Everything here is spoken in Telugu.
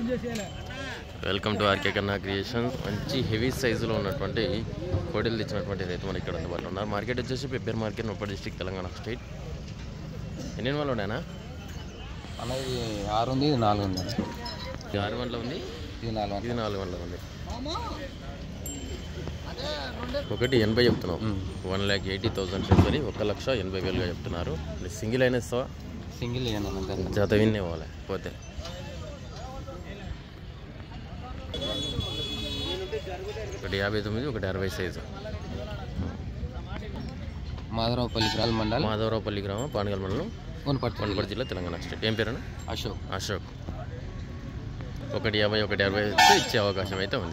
welcome to RK Kanna creation మంచి హెవీ సైజులో ఉన్నటువంటి కోడలు తెచ్చినటువంటి రైతు మనకి ఇక్కడ అందుబాటులో ఉన్నారు మార్కెట్ వచ్చేసి పెబ్బేర్ మార్కెట్ నొప్ప డిస్టిక్ తెలంగాణ స్టేట్ ఎన్ని వాళ్ళు ఉన్నాయనా అన్నది ఆరు ఉంది ఇది నాలుగు ఉంది ఇది ఆరు గంటల ఉంది ఇది నాలుగు ఇది నాలుగు గంటల ఉంది ఒకటి ఎనభై చెప్తున్నాం వన్ ల్యాక్ ఎయిటీ థౌసండ్ చెప్పని ఒక లక్ష ఎనభై వేలుగా చెప్తున్నారు ఇది సింగిల్ అయినా ఇస్తావా సింగిల్ ఇవ్వండి అన్న జత విన్నే పోవాలి పోతే ఒకటి యాభై తొమ్మిది ఒకటి అరవై సైజు మాధవరావుపల్లి గ్రాల్ మండల్ మాధవరావుపల్లి గ్రామం పానగల్ మండలం వనపర్తి వనపర్తి జిల్లా తెలంగాణ స్టేట్ ఏం పేరునా అశోక్ అశోక్ ఒకటి యాభై ఒకటి అరవై ఇస్తే ఇచ్చే అవకాశం అయితే ఉంది